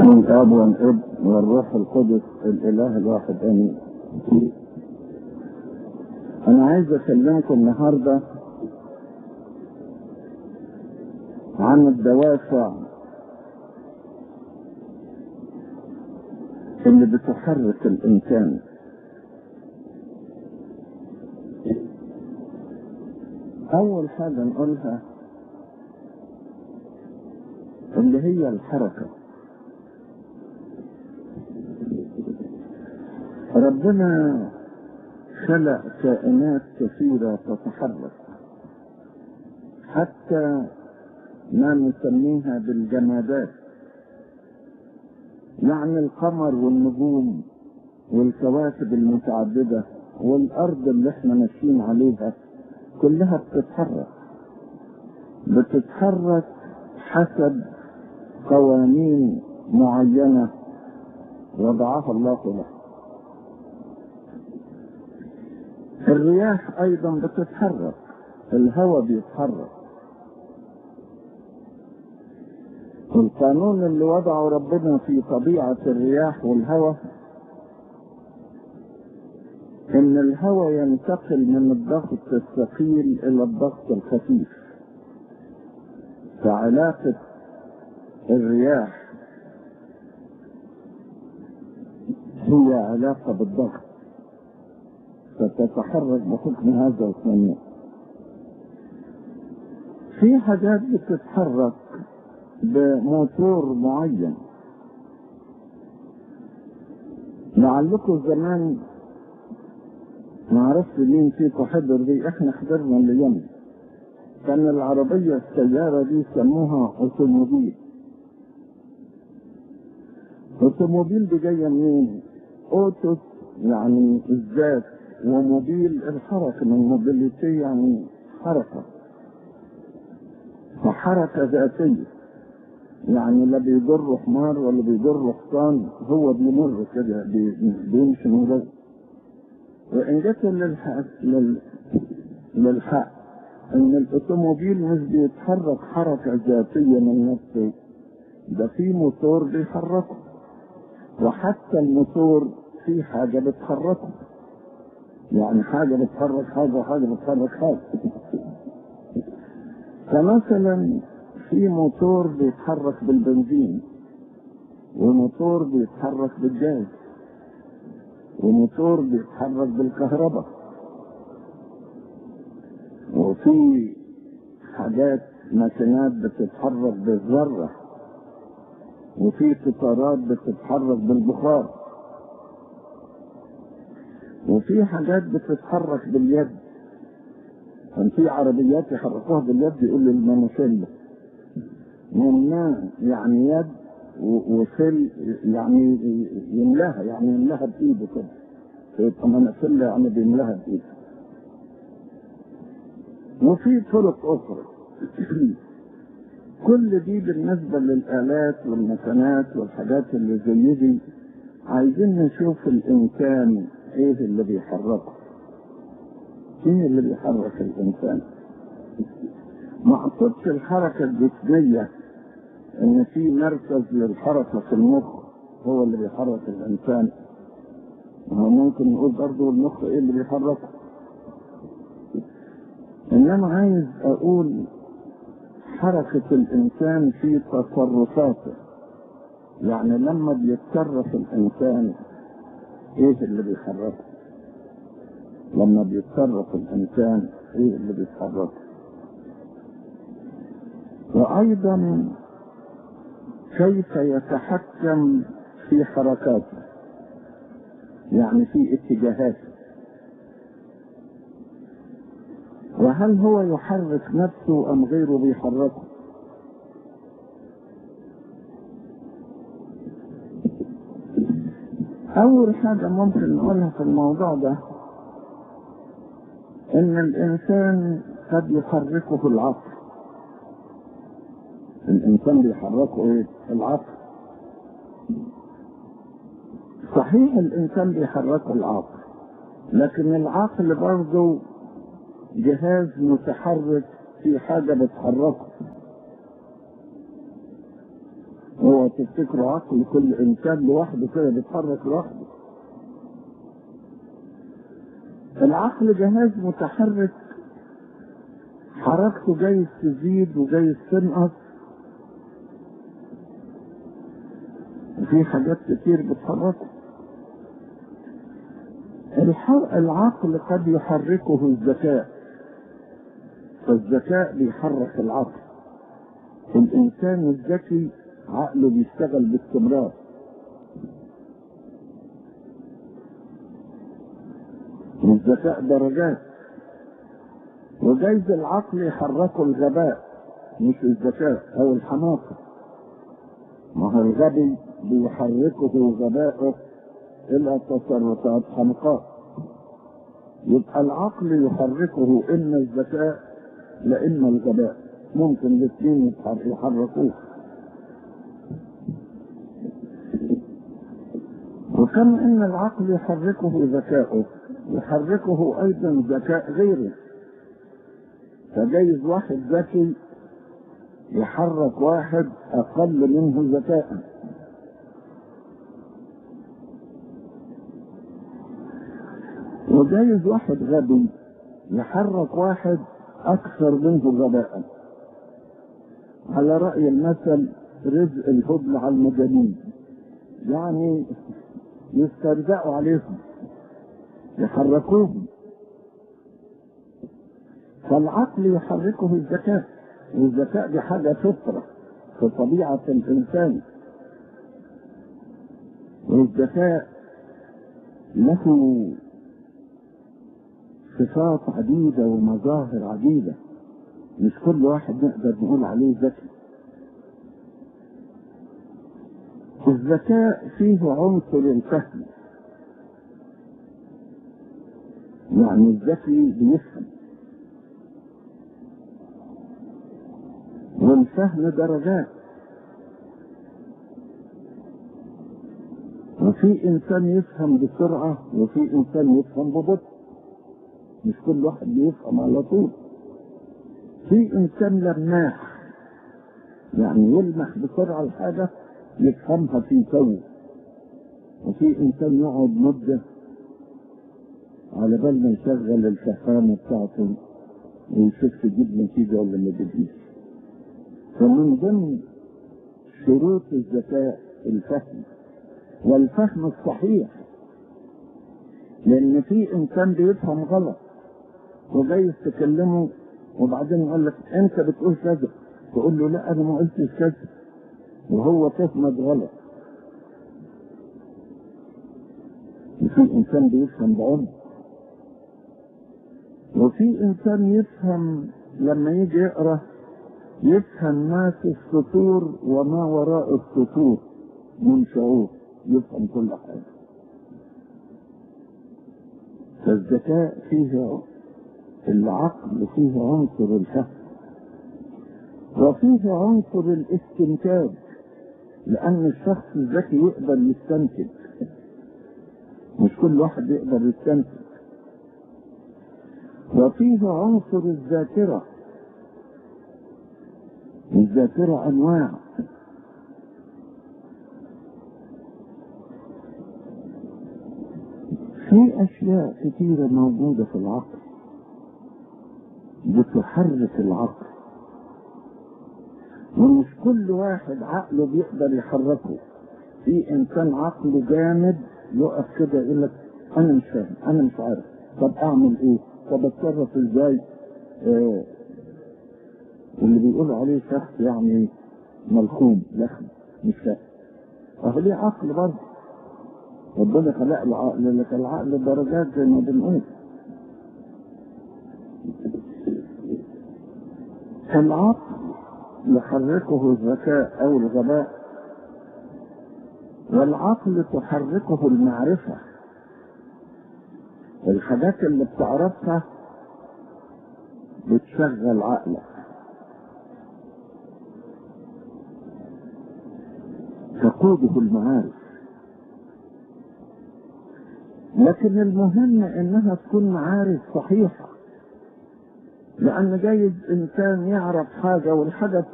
باسم الاب والابن والروح القدس الاله الواحد امين انا عايز اكلمكم النهارده عن الدوافع اللي بتحرك الانسان اول حاجه نقولها اللي هي الحركه ربنا خلق كائنات كثيرة تتحرك حتى ما نسميها بالجمادات يعني القمر والنجوم والكواكب المتعددة والأرض اللي احنا ماشيين عليها كلها بتتحرك بتتحرك حسب قوانين معينة وضعها الله له الرياح ايضا بتتحرك الهواء بيتحرك القانون اللي وضعه ربنا في طبيعة الرياح والهواء ان الهواء ينتقل من الضغط الثقيل الى الضغط الخفيف فعلاقة الرياح هي علاقة بالضغط فتتحرك بحكم هذا القانون في حاجات بتتحرك بموتور معين لعلكم زمان ما عرفت مين فيكم حضر دي احنا حضرنا الايام كان العربية السيارة دي سموها اوتوموبيل اوتوموبيل دي جاية منين؟ اوتوس يعني الذات وموبيل الحركة من موبيليتي يعني حركة فحركة ذاتية يعني لا بيجر حمار ولا بيجر حصان هو بيمر كده بيمشي من غير وإن جت للحق لل... للحق إن الأوتوموبيل مش بيتحرك حركة ذاتية من نفسه ده في موتور بيحركه وحتى الموتور في حاجة بتحركه يعني حاجة بتحرك حاجة وحاجة بتحرك حاجة فمثلا في موتور بيتحرك بالبنزين وموتور بيتحرك بالجاز وموتور بيتحرك بالكهرباء وفي حاجات ماكينات بتتحرك بالذرة وفي قطارات بتتحرك بالبخار وفي حاجات بتتحرك باليد كان في عربيات يحركوها باليد يقول لي المانوسيلا منا يعني يد وسل يعني يملاها يعني يملاها بايده كده يبقى مانوسيلا يعني بيملاها بايده وفي طرق اخرى كل دي بالنسبة للآلات والمكانات والحاجات اللي زي دي عايزين نشوف الإنسان ايه اللي بيحركه ايه اللي بيحرك الانسان ما اقصدش الحركة الجسمية ان في مركز للحركة في المخ هو اللي بيحرك الانسان هو ممكن نقول برضه المخ ايه اللي بيحركه انما عايز اقول حركة الانسان في تصرفاته يعني لما بيتصرف الانسان ايه اللي بيحركه لما بيتصرف الانسان ايه اللي بيتحركه وايضا كيف يتحكم في حركاته يعني في اتجاهاته وهل هو يحرك نفسه ام غيره بيحركه أول حاجة ممكن نقولها في الموضوع ده إن الإنسان قد يحركه العقل الإنسان بيحركه إيه؟ العقل صحيح الإنسان بيحركه العقل لكن العقل برضه جهاز متحرك في حاجة بتحركه هو تفتكروا عقل كل انسان لوحده كده بيتحرك لوحده العقل جهاز متحرك حركته جايز تزيد وجايز تنقص وفي حاجات كتير بتحركه الح- العقل قد يحركه الذكاء فالذكاء بيحرك العقل الإنسان الذكي عقله بيشتغل باستمرار والذكاء درجات وجايز العقل يحركه الغباء مش الذكاء أو الحماقة ما هو الغبي بيحركه غباؤه إلى تصرفات حمقاء يبقى العقل يحركه إما الذكاء لا إما الغباء ممكن الاثنين يتحر- يحركوه وكما ان العقل يحركه ذكاؤه يحركه ايضا ذكاء غيره فجايز واحد ذكي يحرك واحد اقل منه ذكاء وجايز واحد غبي يحرك واحد اكثر منه غباء على رأي المثل رزق الهبل على المجانين يعني يسترزقوا عليهم يحركوهم فالعقل يحركه الذكاء والذكاء دي حاجة فطرة في طبيعة الإنسان والذكاء له صفات عديدة ومظاهر عديدة مش كل واحد نقدر نقول عليه ذكي الذكاء فيه عنصر الفهم يعني الذكي بيفهم والفهم درجات وفي انسان يفهم بسرعة وفي انسان يفهم ببطء مش كل واحد بيفهم على طول في انسان لماح يعني يلمح بسرعة الحاجة يفهمها في تو وفي انسان يقعد مدة على بال ما يشغل الفهامة بتاعته ويشوف تجيب نتيجة ولا ما تجيبش فمن ضمن شروط الذكاء الفهم والفهم الصحيح لان في انسان بيفهم غلط وجايز تكلمه وبعدين يقول لك انت بتقول كذا تقول له لا انا ما قلتش كذا وهو فهمك غلط وفي انسان بيفهم بعمق وفي انسان يفهم لما يجي يقرا يفهم ما في السطور وما وراء السطور من شعور يفهم كل حاجه فالذكاء فيه العقل فيه عنصر الفهم وفيه عنصر الاستنتاج لأن الشخص الذكي يقدر يستنتج مش كل واحد يقدر يستنتج وفيه عنصر الذاكرة الذاكرة أنواع في أشياء كثيرة موجودة في العقل بتحرك العقل ومش كل واحد عقله بيقدر يحركه في انسان عقله جامد يقف كده يقول لك انا مش فاهم انا مش عارف طب اعمل ايه طب اتصرف ازاي آه اللي بيقولوا عليه شخص يعني ملخوم لخم مش فاهم اهو ليه عقل برضه ربنا خلق له عقل لك العقل درجات زي ما بنقول العقل يحركه الذكاء او الغباء والعقل تحركه المعرفة الحاجات اللي بتعرفها بتشغل عقلك تقوده المعارف لكن المهم انها تكون معارف صحيحة لان جايز انسان يعرف حاجة والحاجة